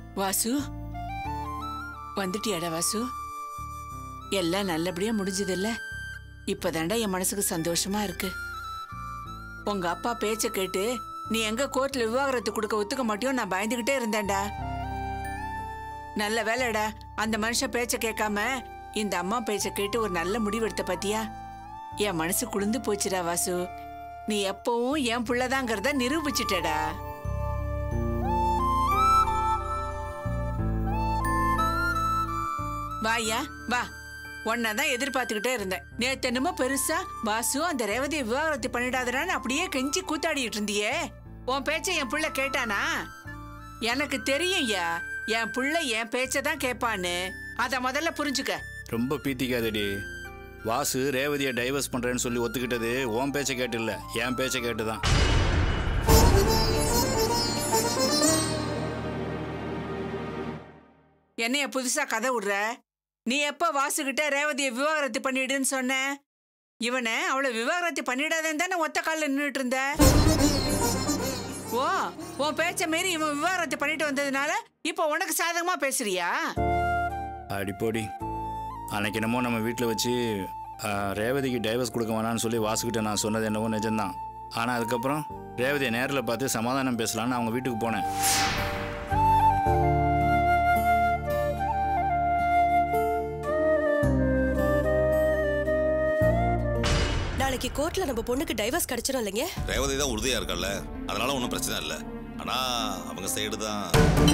வாசு வந்துட்டியாடா வாசு எல்லாம் நல்லபடியா முடிஞ்சதில்ல இப்பதான்டா என் மனசுக்கு சந்தோஷமா இருக்கு உங்க அப்பா பேச்ச கேட்டு நீ எங்க கோர்ட்ல விவாகரத்து கொடுக்க ஒத்துக்க மாட்டியோ நான் பயந்துகிட்டே இருந்தேன்டா நல்ல வேலைடா அந்த மனுஷன் பேச்ச கேட்காம இந்த அம்மா பேச்ச கேட்டு ஒரு நல்ல முடிவெடுத்த பாத்தியா என் மனசு குளிர்ந்து போச்சுடா வாசு நீ எப்பவும் என் புள்ளதாங்கிறத நிரூபிச்சிட்டடா வாயா வா உன்னதான் எதிர்பார்த்துக்கிட்டே இருந்தேன் நேத்து என்னமோ பெருசா வாசு அந்த ரேவதியை விவாகரத்து பண்ணிடாதடான்னு அப்படியே கெஞ்சி கூத்தாடிட்டு இருந்தியே உன் பேச்ச என் புள்ள கேட்டானா எனக்கு தெரியும்யா என் புள்ள என் பேச்ச தான் கேட்பான்னு அத முதல்ல புரிஞ்சுக்க ரொம்ப பீத்திக்காதடி வாசு ரேவதியை டைவர்ஸ் பண்றேன்னு சொல்லி ஒத்துக்கிட்டது உன் பேச்சை கேட்டு இல்ல என் பேச்சை கேட்டு தான் என்னைய புதுசா கதை விடுற நீ எப்ப வாசுகிட்ட ரேவதியை விவாகரத்து பண்ணிடுன்னு சொன்ன இவனை அவளை விவாகரத்து பண்ணிடாதேன்னு தானே ஒத்த காலில் நின்றுட்டு இருந்த ஓ உன் பேச்ச மீறி இவன் விவாகரத்து பண்ணிட்டு வந்ததுனால இப்போ உனக்கு சாதகமா பேசுறியா அடிப்போடி அன்னைக்கு என்னமோ நம்ம வீட்டில் வச்சு ஆ, ரேவதிக்கு டைவர்ஸ் கொடுக்க வேணாம்னு சொல்லி வாசுக்கிட்ட நான் சொன்னது என்னவோ நிஜம்தான் ஆனால் அதுக்கப்புறம் ரேவதியை நேரில் பார்த்து சமாதானம் பேசலான்னு அவங்க வீட்டுக்கு போனேன் நாளைக்கு கோர்ட்ல நம்ம பொண்ணுக்கு டைவர்ஸ் கிடைச்சிடும் இல்லைங்க ரேவதி தான் உறுதியா இருக்கல்ல அதனால ஒன்றும் பிரச்சனை இல்லை ஆனா அவங்க சைடு தான்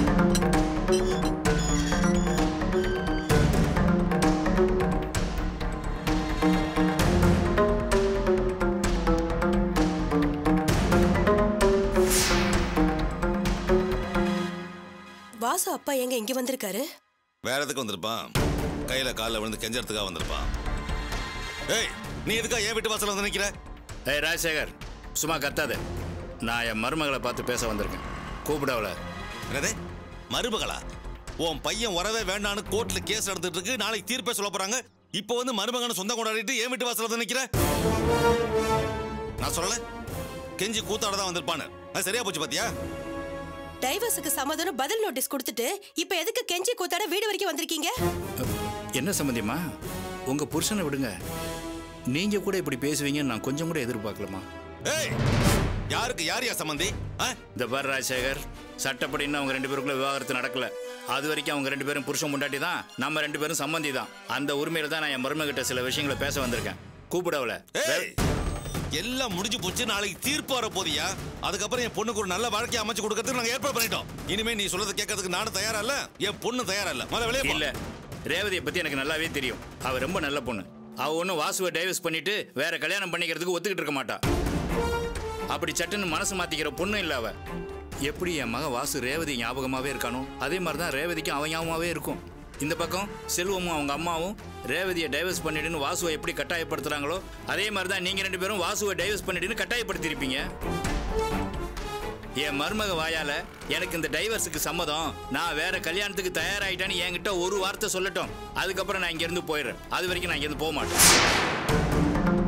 வாசு அப்பா எங்க இங்க வந்திருக்காரு வேற எதுக்கு வந்திருப்பான் கையில காலில் விழுந்து கெஞ்சறதுக்காக வந்திருப்பான் ஏய் நீ எதுக்கா என் வீட்டு வாசல்ல வந்து நிக்கிற ஏய் ராஜசேகர் சும்மா கத்தாத நான் என் மருமகளை பார்த்து பேச வந்திருக்கேன் கூப்பிட அவளை என்னது மருமகளா உன் பையன் வரவே வேண்டான்னு கோர்ட்ல கேஸ் நடந்துட்டு இருக்கு நாளைக்கு தீர்ப்பே சொல்ல போறாங்க இப்போ வந்து மருமகனை சொந்தம் கொண்டாடிட்டு என் வீட்டு வாசல்ல வந்து நிக்கிற நான் சொல்லல கெஞ்சி கூத்தாட தான் வந்திருப்பான்னு அது சரியா போச்சு பாத்தியா டைவர்ஸுக்கு சம்மதம் பதில் நோட்டீஸ் கொடுத்துட்டு இப்ப எதுக்கு கெஞ்சி கூத்தாட வீடு வரைக்கும் வந்திருக்கீங்க என்ன சம்மந்தியம்மா உங்க புருஷனை விடுங்க நீங்க கூட இப்படி பேசுவீங்கன்னு நான் கொஞ்சம் கூட எதிர்பார்க்கலமா ஏய் யாருக்கு யார் யா சம்பந்தி ஆ? இந்த பார் ராஜசேகர் சட்டப்படின்னு அவங்க ரெண்டு பேருக்குள்ள விவாகரத்து நடக்கல அது வரைக்கும் அவங்க ரெண்டு பேரும் புருஷன் முண்டாட்டி தான் நம்ம ரெண்டு பேரும் சம்மந்தி தான் அந்த உரிமையில தான் நான் என் மருமகிட்ட சில விஷயங்களை பேச வந்திருக்கேன் கூப்பிட அவளை ஏய் எல்லாம் முடிஞ்சு போச்சு நாளைக்கு தீர்ப்பு வர போதியா அதுக்கப்புறம் என் பொண்ணுக்கு ஒரு நல்ல வாழ்க்கையை அமைச்சு கொடுக்கறதுக்கு நாங்க ஏற்பாடு பண்ணிட்டோம் இனிமே நீ சொல்றதை கேட்கறதுக்கு நானும் தயாரா இல்ல என் பொண்ணு தயாரா இல்ல முதல்ல வெளியே போ. இல்ல ரேவதியை பத்தி எனக்கு நல்லாவே தெரியும் அவ ரொம்ப நல்ல பொண்ணு அவ ஒன்றும் வாசுவை டைவர்ஸ் பண்ணிட்டு வேற கல்யாணம் பண்ணிக்கிறதுக்கு ஒத்துக்கிட்டு இருக்க மாட்டா அப்படி சட்டுன்னு மனசு மாத்திக்கிற பொண்ணு இல்ல அவ எப்படி என் மக வாசு ரேவதி ஞாபகமாவே இருக்கானோ அதே மாதிரி தான் ரேவதிக்கும் அவன் ஞாபகமாவே இருக்கும் இந்த பக்கம் செல்வமும் அவங்க அம்மாவும் ரேவதியை டைவர்ஸ் பண்ணிடுன்னு வாசுவை எப்படி கட்டாயப்படுத்துறாங்களோ அதே மாதிரி தான் நீங்க ரெண்டு பேரும் வாசுவை டைவர்ஸ் பண்ணிடுன்னு கட்டாயப்படுத்திருப்பீங்க என் மருமக வாயால எனக்கு இந்த டைவர்ஸுக்கு சம்மதம் நான் வேற கல்யாணத்துக்கு தயாராயிட்டேன்னு என்கிட்ட ஒரு வார்த்தை சொல்லட்டும் அதுக்கப்புறம் நான் இங்க இருந்து போயிடுறேன் அது வரைக்கும் நான் இங்க இருந்து போக மாட்டேன்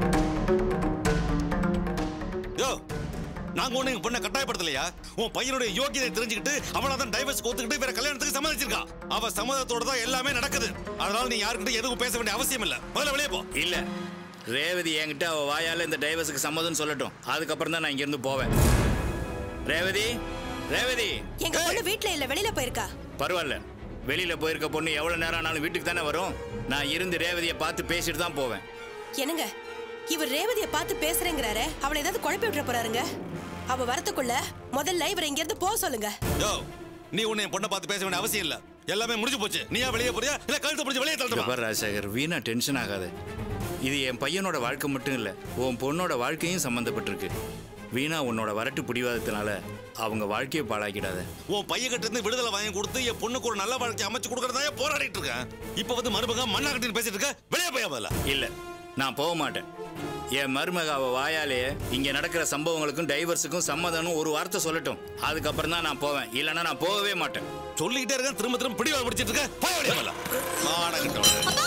யோ நாங்க ஒண்ணு எங்க பொண்ணை கட்டாயப்படுத்தலையா உன் பையனுடைய யோகியதை தெரிஞ்சுக்கிட்டு அவளை தான் டைவர்ஸ் ஒத்துக்கிட்டு வேற கல்யாணத்துக்கு சம்மதிச்சிருக்கா அவ சம்மதத்தோட தான் எல்லாமே நடக்குது அதனால நீ யாருக்கிட்ட எதுவும் பேச வேண்டிய அவசியம் இல்ல முதல்ல வெளியே போ இல்ல ரேவதி என்கிட்ட அவ வாயால இந்த டைவர்ஸுக்கு சம்மதம்னு சொல்லட்டும் அதுக்கப்புறம் தான் நான் இங்க இருந்து போவேன் ரேவதி ரேவதி எங்க பொண்ணு வீட்ல இல்ல வெளியில போயிருக்கா பரவாயில்ல வெளியில போயிருக்க பொண்ணு எவ்வளவு நேரம் ஆனாலும் வீட்டுக்கு தானே வரும் நான் இருந்து ரேவதியை பார்த்து பேசிட்டு தான் போவேன் என்னங்க இவர் ரேவதிய பார்த்து பேசுறேங்கிறாரு அவளை ஏதாவது குழப்பி விட்டுற போறாருங்க அவ வரத்துக்குள்ள முதல்ல இவரை இங்க இருந்து போக சொல்லுங்க யோ நீ உன்னை என் பொண்ணை பார்த்து பேச வேண்டிய அவசியம் இல்ல எல்லாமே முடிஞ்சு போச்சு நீயா வெளியே போறியா இல்ல கழுத்தை பிடிச்சி வெளியே இங்க தள்ளுமா பாரு ராஜசேகர் வீணா டென்ஷன் ஆகாத இது என் பையனோட வாழ்க்கை மட்டும் இல்ல உன் பொண்ணோட வாழ்க்கையும் சம்மந்தப்பட்டிருக்கு வீணா உன்னோட வரட்டு பிடிவாதத்தினால அவங்க வாழ்க்கையை பாழாக்கிடாத உன் பையன்கிட்ட இருந்து விடுதலை வாங்கி கொடுத்து என் பொண்ணுக்கு ஒரு நல்ல வாழ்க்கை அமைச்சு கொடுக்கறதா போராடிட்டு இருக்கேன் இப்ப வந்து மருமக மண்ணா கட்டின்னு பேசிட்டு இருக்க வெளியே போய் முதல்ல இல்ல நான் போக மாட்டேன் என் மருமக அவ வாயாலேயே இங்க நடக்கிற சம்பவங்களுக்கும் டைவர்ஸுக்கும் சம்மதம்னு ஒரு வார்த்தை சொல்லட்டும் அதுக்கப்புறம் தான் நான் போவேன் இல்லைன்னா நான் போகவே மாட்டேன் சொல்லிக்கிட்டே இருக்கேன் திரும்ப திரும்ப பிடிவாக முடிச்சிட்டு இருக்க போய் வெளியே முதல்ல மானகட்டவளே.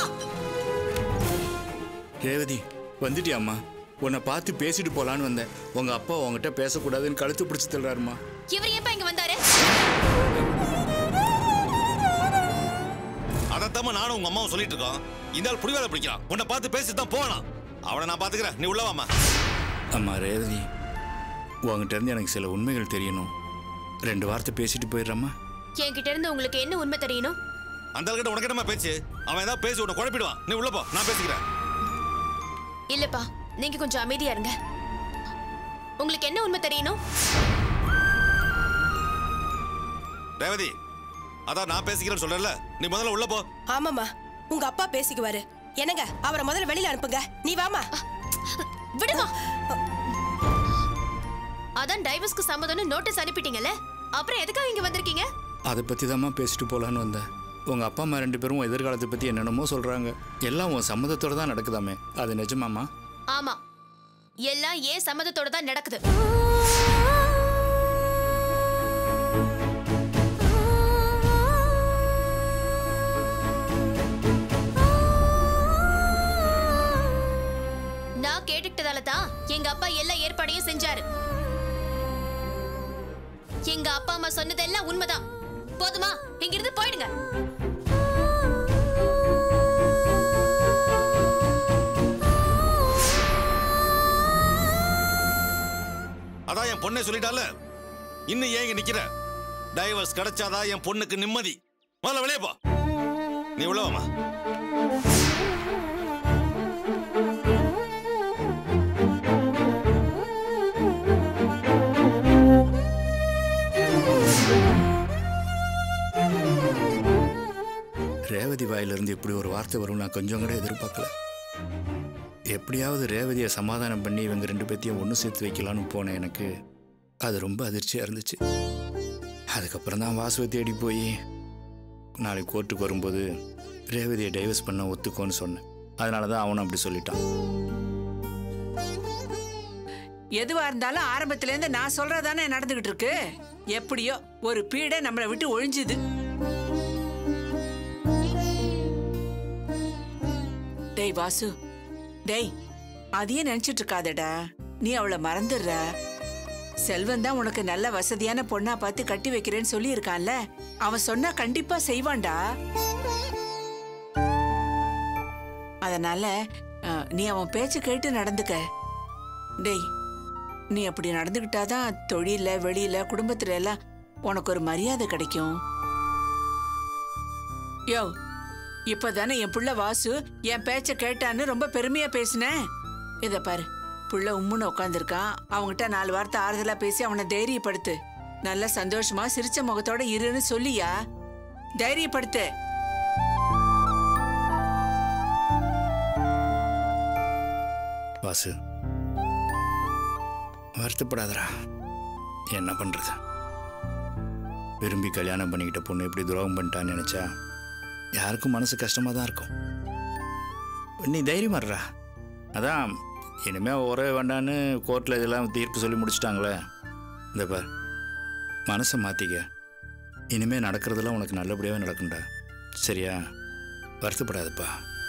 ரேவதி வந்துட்டியாம்மா உன்னை பார்த்து பேசிட்டு போலான்னு வந்தேன் உங்க அப்பா உங்ககிட்ட பேசக்கூடாதுன்னு கழுத்து பிடிச்சி தள்ளுறாருமா இவர் ஏப்பா இங்க வந்தாரு அதாத்தாம நானும் உங்க அம்மாவும் சொல்லிட்டு இருக்கோம் இந்த ஆள் புடிவேலை பிடிக்கிறான் உன்னை பார்த்து பேசி தான் போகலாம் அவனை நான் பாத்துக்கிறேன் நீ உள்ள வாமா அம்மா ரேவதி உங்ககிட்ட இருந்து எனக்கு சில உண்மைகள் தெரியணும் ரெண்டு வார்த்தை பேசிட்டு போயிடுறேம்மா என்கிட்ட இருந்து உங்களுக்கு என்ன உண்மை தெரியணும் அந்த ஆள்கிட்ட உனக்கு என்னமா பேச்சு அவன் ஏதாவது பேசி உன்னை குழப்பிடுவான் நீ உள்ள போ நான் பேசிக்கிறேன் இல்லப்பா நீங்க கொஞ்சம் அமைதியா இருங்க உங்களுக்கு என்ன உண்மை தெரியணும் ரேவதி அதான் நான் பேசிக்கிறேன்னு சொல்றேன்ல நீ முதல்ல உள்ள போ ஆமாம்மா உங்க அப்பா பேசிக்குவாரு என்னங்க அவரை முதல்ல வெளியில அனுப்புங்க நீ வாமா விடுமா அதான் டைவர்ஸ்க்கு சம்மதம்னு நோட்டீஸ் அனுப்பிட்டீங்கல்ல அப்புறம் எதுக்காக இங்க வந்திருக்கீங்க அதை பற்றி தாம்மா பேசிட்டு போகலான்னு வந்தேன் உங்கள் அப்பா அம்மா ரெண்டு பேரும் உன் எதிர்காலத்தை பற்றி என்னென்னமோ சொல்கிறாங்க எல்லாம் உன் சம்மதத்தோட தான் நடக்குதாமே அது நிஜமாம்மா ஆமா எல்லாம் ஏன் சம்மதத்தோட தான் நடக்குது நான் கேட்டுக்கிட்டதால தான் எங்க அப்பா எல்லா ஏற்பாடையும் செஞ்சாரு எங்க அப்பா அம்மா சொன்னதெல்லாம் உண்மைதான் போதுமா இங்கிருந்து போயிடுங்க அதான் என் பொண்ணை சொல்லிட்டால இன்னும் ஏன் இங்க நிக்கிற டைவர்ஸ் கிடைச்சாதான் என் பொண்ணுக்கு நிம்மதி முதல்ல வெளியே போ நீ உள்ள வாமா ரேவதி வாயிலிருந்து இப்படி ஒரு வார்த்தை வரும் நான் கொஞ்சம் கூட எதிர்பார்க்கல எப்படியாவது ரேவதியை சமாதானம் பண்ணி இவங்க ரெண்டு பேத்தையும் ஒன்று சேர்த்து வைக்கலான்னு போனேன் எனக்கு அது ரொம்ப அதிர்ச்சியாக இருந்துச்சு அதுக்கப்புறம் தான் வாசுவை தேடி போய் நாளைக்கு கோர்ட்டுக்கு வரும்போது ரேவதியை டைவர்ஸ் பண்ண ஒத்துக்கோன்னு சொன்னேன் அதனால தான் அவனும் அப்படி சொல்லிட்டான் எதுவா இருந்தாலும் ஆரம்பத்துல இருந்து நான் சொல்றதானே நடந்துகிட்டு இருக்கு எப்படியோ ஒரு பீடை நம்மளை விட்டு ஒழிஞ்சுது டேய் வாசு டேய் அதையே நினைச்சிட்டு இருக்காதடா நீ அவளை மறந்துடுற செல்வன் தான் உனக்கு நல்ல வசதியான பொண்ணா பார்த்து கட்டி வைக்கிறேன்னு சொல்லி இருக்கான்ல அவன் சொன்னா கண்டிப்பா செய்வான்டா அதனால அஹ், நீ அவன் பேச்சு கேட்டு நடந்துக்க டேய் நீ அப்படி நடந்துக்கிட்டாதான் தொழில வெளியில குடும்பத்துல எல்லாம் உனக்கு ஒரு மரியாதை கிடைக்கும் யோ இப்பதானே என் புள்ள வாசு என் பேச்ச கேட்டான்னு ரொம்ப பெருமையா பேசினேன் இத பாரு புள்ள உம்முன்னு உட்காந்துருக்கான் அவன்கிட்ட நாலு வார்த்தை ஆறுதலா பேசி அவனை தைரியப்படுத்து நல்ல சந்தோஷமா சிரிச்ச முகத்தோட இருன்னு சொல்லியா தைரியப்படுத்து வாசு வருத்தப்படாதடா என்ன பண்ணுறது விரும்பி கல்யாணம் பண்ணிக்கிட்ட பொண்ணு இப்படி துரோகம் பண்ணிட்டான்னு நினச்சா யாருக்கும் மனசு கஷ்டமாக தான் இருக்கும் நீ தைரியமா இருடா அதான் இனிமேல் உறவே வேண்டான்னு கோர்ட்டில் இதெல்லாம் தீர்ப்பு சொல்லி முடிச்சிட்டாங்களே இந்த பார் மனசை மாற்றிக்க இனிமேல் நடக்கிறதெல்லாம் உனக்கு நல்லபடியாகவே நடக்கும்டா சரியா வருத்தப்படாதப்பா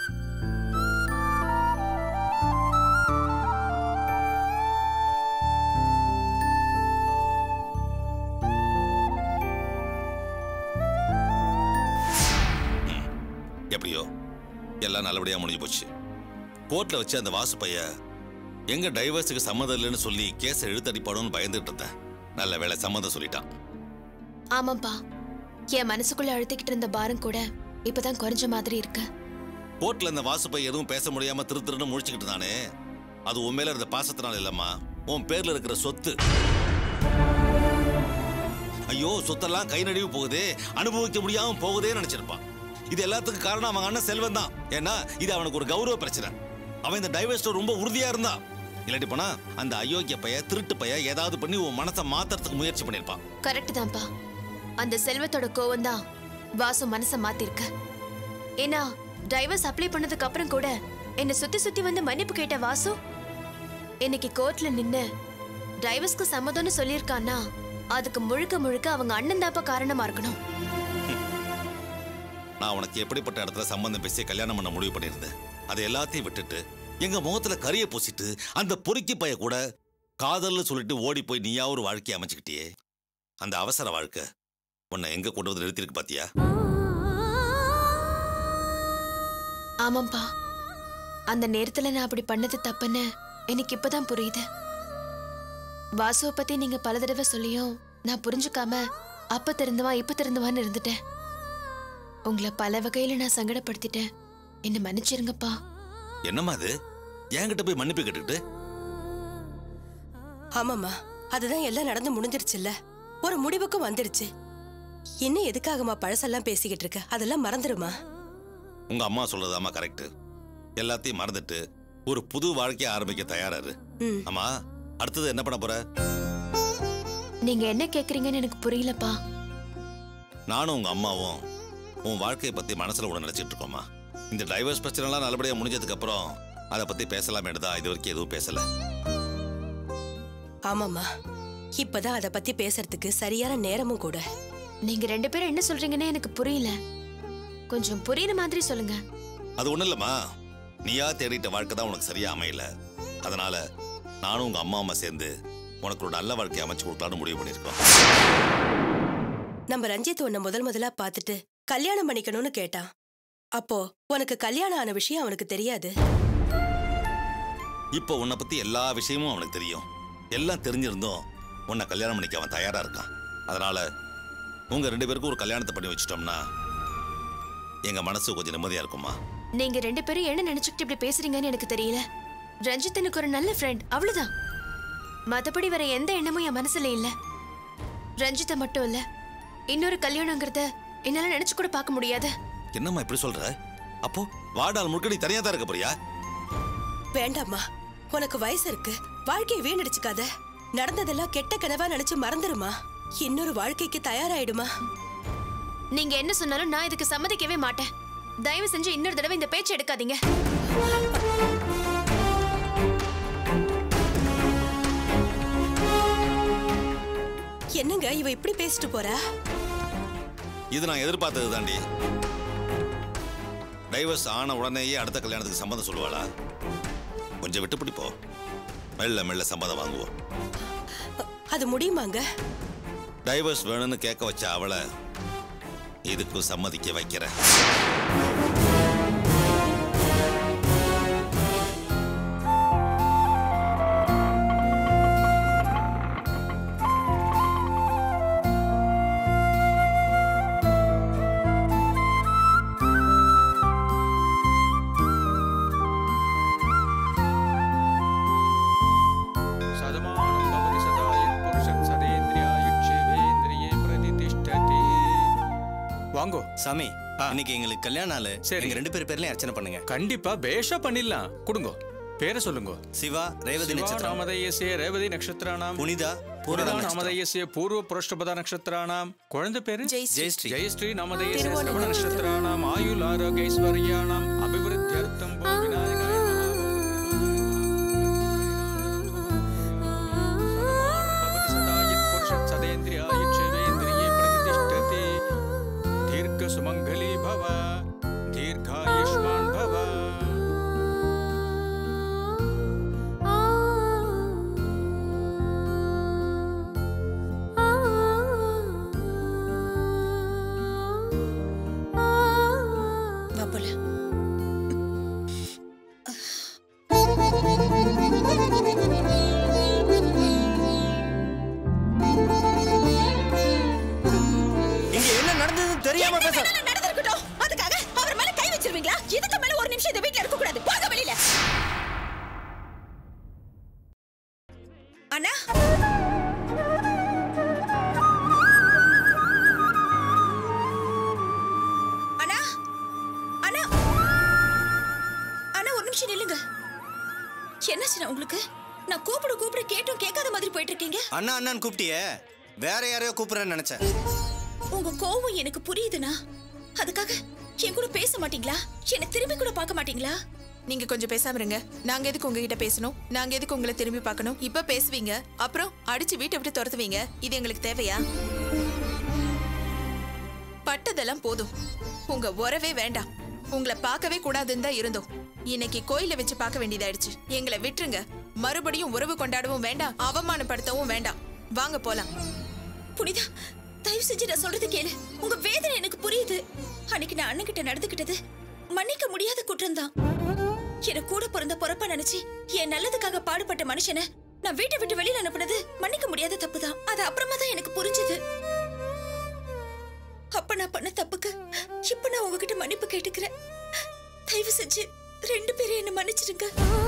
எப்படியோ எல்லாம் நல்லபடியா முடிஞ்சு போச்சு கோர்ட்ல வச்சு அந்த வாசு பைய எங்க டைவர்ஸுக்கு சம்மதம் இல்லைன்னு சொல்லி கேஸை இழுத்தடிப்பாடுன்னு பயந்துட்டு இருந்தேன் நல்ல வேளை சம்மதம் சொல்லிட்டான் ஆமாப்பா என் மனசுக்குள்ள அழுத்திக்கிட்டு இருந்த பாரம் கூட இப்பதான் குறைஞ்ச மாதிரி இருக்கு கோர்ட்ல இந்த வாசு பைய எதுவும் பேச முடியாம திரு திருன்னு முழிச்சுக்கிட்டு தானே அது உன் மேல இருந்த பாசத்தினால இல்லம்மா உன் பேர்ல இருக்கிற சொத்து ஐயோ சொத்தெல்லாம் கை நழுவி போகுதே அனுபவிக்க முடியாம போகுதே நினைச்சிருப்பான் இது எல்லாத்துக்கும் காரணம் அவன் அண்ணன் செல்வன் தான் ஏன்னா இது அவனுக்கு ஒரு கௌரவ பிரச்சனை அவன் இந்த டைவர்ஸ்ல ரொம்ப உறுதியா இருந்தான் இல்லாட்டி போனா அந்த அயோக்கிய பைய திருட்டு பைய ஏதாவது பண்ணி உன் மனசை மாத்துறதுக்கு முயற்சி பண்ணிருப்பான் கரெக்ட் தான்ப்பா அந்த செல்வத்தோட கோவம் தான் வாசு மனச மாத்திருக்கு ஏன்னா டைவர்ஸ் அப்ளை பண்ணதுக்கு அப்புறம் கூட என்னை சுத்தி சுத்தி வந்து மன்னிப்பு கேட்ட வாசு இன்னைக்கு கோர்ட்ல நின்னு டைவர்ஸ்க்கு சம்மதம்னு சொல்லியிருக்கான்னா அதுக்கு முழுக்க முழுக்க அவங்க அண்ணன் தாப்பா காரணமா இருக்கணும் நான் உனக்கு எப்படிப்பட்ட இடத்துல சம்பந்தம் பேசி கல்யாணம் பண்ண முடிவு பண்ணியிருந்தேன் அதை எல்லாத்தையும் விட்டுட்டு எங்க முகத்துல கரிய பூசிட்டு அந்த பொறுக்கி பைய கூட காதல்னு சொல்லிட்டு ஓடி போய் நீயா ஒரு வாழ்க்கையை அமைச்சுக்கிட்டியே அந்த அவசர வாழ்க்கை உன்னை எங்க கொண்டு வந்து நிறுத்திருக்கு பாத்தியா ஆமாப்பா அந்த நேரத்துல நான் அப்படி பண்ணது தப்புன்னு எனக்கு இப்பதான் புரியுது வாசுவை பத்தி நீங்க பல தடவை சொல்லியும் நான் புரிஞ்சுக்காம அப்ப திருந்துவா இப்ப திருந்துவான்னு இருந்துட்டேன் உங்களை பல வகையில நான் சங்கடப்படுத்திட்டேன் என்ன மன்னிச்சிருங்கப்பா என்னம்மா அது என்கிட்ட போய் மன்னிப்பு கேட்டுக்கிட்டு ஆமாம்மா அதுதான் எல்லாம் நடந்து முடிஞ்சிருச்சுல்ல ஒரு முடிவுக்கும் வந்துடுச்சு இன்னும் எதுக்காகம்மா பழசெல்லாம் பேசிக்கிட்டு இருக்க அதெல்லாம் மறந்துருமா உங்க அம்மா சொல்றதாம்மா கரெக்ட் எல்லாத்தையும் மறந்துட்டு ஒரு புது வாழ்க்கையை ஆரம்பிக்க தயாராரு ம். ஆமா அடுத்தது என்ன பண்ண போற நீங்க என்ன கேக்குறீங்கன்னு எனக்கு புரியலப்பா நானும் உங்க அம்மாவும் உன் வாழ்க்கையை பத்தி மனசுல கூட நினைச்சிட்டு இருக்கோமா இந்த டைவர்ஸ் பிரச்சனைலாம் நல்லபடியா முடிஞ்சதுக்கு அப்புறம் அதை பத்தி பேசலாமேனு தான் இது வரைக்கும் எதுவும் பேசல ஆமாம்மா இப்பதான் அத பத்தி பேசுறதுக்கு சரியான நேரமும் கூட நீங்க ரெண்டு பேரும் என்ன சொல்றீங்கன்னு எனக்கு புரியல கொஞ்சம் புரியுற மாதிரி சொல்லுங்க அது ஒண்ணும் இல்லம்மா நீயா தேடிட்ட வாழ்க்கை தான் உனக்கு சரியா அமையல அதனால நானும் உங்க அம்மா அம்மா சேர்ந்து உனக்கு ஒரு நல்ல வாழ்க்கையை அமைச்சு கொடுக்கலாம்னு முடிவு பண்ணியிருக்கோம் நம்ம ரஞ்சித் உன்னை முதல் முதலா பார்த்துட்டு கல்யாணம் பண்ணிக்கணும்னு கேட்டான் அப்போ உனக்கு கல்யாணம் ஆன விஷயம் அவனுக்கு தெரியாது இப்போ உன்னை பத்தி எல்லா விஷயமும் அவனுக்கு தெரியும் எல்லாம் தெரிஞ்சிருந்தும் உன்னை கல்யாணம் பண்ணிக்க அவன் தயாரா இருக்கான் அதனால உங்க ரெண்டு பேருக்கும் ஒரு கல்யாணத்தை பண்ணி வச்சிட்டோம்னா எங்க மனசு கொஞ்சம் நிம்மதியா இருக்குமா நீங்க ரெண்டு பேரும் என்ன நினைச்சுக்கிட்டு இப்படி பேசுறீங்கன்னு எனக்கு தெரியல ரஞ்சித் எனக்கு ஒரு நல்ல ஃப்ரெண்ட் அவ்வளவுதான் மத்தபடி வேற எந்த எண்ணமும் என் மனசுல இல்ல ரஞ்சித்தை மட்டும் இல்ல இன்னொரு கல்யாணங்கிறத என்னால நினைச்சு கூட பார்க்க முடியாது என்னம்மா இப்படி சொல்ற அப்போ வாடால் முழுக்க நீ தனியா தான் இருக்க போறியா வேண்டாம்மா உனக்கு வயசு இருக்கு வாழ்க்கையை வீணடிச்சுக்காத நடந்ததெல்லாம் கெட்ட கனவா நினைச்சு மறந்துருமா இன்னொரு வாழ்க்கைக்கு தயாராயிடுமா நீங்க என்ன சொன்னாலும் நான் இதுக்கு சம்மதிக்கவே மாட்டேன் தயவு செஞ்சு இன்னொரு தடவை இந்த பேச்சு எடுக்காதீங்க என்னங்க இவ இப்படி பேசிட்டு போறா இது நான் எதிர்பார்த்தது தாண்டி டைவர்ஸ் ஆன உடனேயே அடுத்த கல்யாணத்துக்கு சம்மதம் சொல்லுவாளா கொஞ்சம் விட்டு பிடிப்போ மெல்ல மெல்ல சம்மதம் வாங்குவோம் அது முடியுமாங்க டைவர்ஸ் வேணும்னு கேட்க வச்ச அவளை இதுக்கு சம்மதிக்க வைக்கிறேன் सदमानं भवति सदा यत्पुरुषः सदेन्द्रियायुक्षेवेन्द्रिये प्रतितिष्ठति வாங்கோ சாமி ஆ. இன்னைக்கு எங்களுக்கு கல்யாண நாள் சரி. எங்க ரெண்டு பேர் பேர்லயும் அர்ச்சனை பண்ணுங்க கண்டிப்பா பேஷா பண்ணிடலாம் கொடுங்க பேரை சொல்லுங்க சிவா ரேவதி நட்சத்திரம் நாமதயசிய ரேவதி நக்ஷத்திரானாம் புனிதா புனிதா பூரண நட்சத்திரம் நாமதயசிய பூர்வ புரோஷ்டபத நக்ஷத்திரானாம் குழந்தை பேரு ஜெயஸ்ரீ ஜெயஸ்ரீ நாமதயசிய சிரவண நக்ஷத்திரானாம் ஆயுள் ஆரோக்கியஸ்வர்யானாம் அபிவிருத்தியர்த்தம் போ விநாயகாய दीर्घ सुमंगली भव दीर्घायुष्मान भव வா போலாம் இங்க என்ன நடந்ததுன்னு தெரியாம பேச நடந்திருக்கட்டும் அதுக்காக அவர் மேல கை வச்சிருவீங்களா இதுக்கு மேல ஒரு நிமிஷம் இந்த வீட்ல இருக்க கூடாது போங்க வெளியில அண்ணா அண்ணா அண்ணா அண்ணா ஒரு நிமிஷம் நில்லுங்க என்னாச்சுண்ணா உங்களுக்கு நான் கூப்பிட கூப்பிட கேட்டும் கேட்காத மாதிரி போயிட்டு இருக்கீங்க அண்ணா அண்ணான்னு கூப்பிட்டியே வேற யாரையோ கூப்பிடுறேன்னு நினைச்சேன் உங்க கோவம் எனக்கு புரியுதுண்ணா அதுக்காக என் கூட பேச மாட்டீங்களா என்ன திரும்பி கூட பார்க்க மாட்டீங்களா நீங்க கொஞ்சம் பேசாம இருங்க நாங்க எதுக்கு உங்ககிட்ட பேசணும் நாங்க எதுக்கு உங்களை திரும்பி பார்க்கணும் இப்ப பேசுவீங்க அப்புறம் அடிச்சு வீட்டை விட்டு துரத்துவீங்க இது எங்களுக்கு தேவையா பட்டதெல்லாம் போதும் உங்க உறவே வேண்டாம் உங்களை பார்க்கவே கூடாதுன்னு தான் இருந்தோம் இன்னைக்கு கோயில வச்சு பார்க்க வேண்டியதாயிடுச்சு எங்களை விட்டுருங்க மறுபடியும் உறவு கொண்டாடவும் வேண்டாம் அவமானப்படுத்தவும் வேண்டாம் வாங்க போலாம் புனிதா தயவு செஞ்சு நான் சொல்றது கேளு உங்க வேதனை எனக்கு புரியுது அன்னைக்கு நான் அண்ணன் கிட்ட நடந்துக்கிட்டது மன்னிக்க முடியாத குற்றம்தான் என கூட பிறந்த பொறப்பா நினைச்சு என் நல்லதுக்காக பாடுபட்ட மனுஷனை நான் வீட்டை விட்டு வெளியில அனுப்புனது மன்னிக்க முடியாத தப்புதான் அது அப்புறமா தான் எனக்கு புரிஞ்சுது அப்ப நான் பண்ண தப்புக்கு இப்ப நான் உங்ககிட்ட மன்னிப்பு கேட்டுக்கிறேன் தயவு செஞ்சு ரெண்டு பேரும் என்ன மன்னிச்சிடுங்க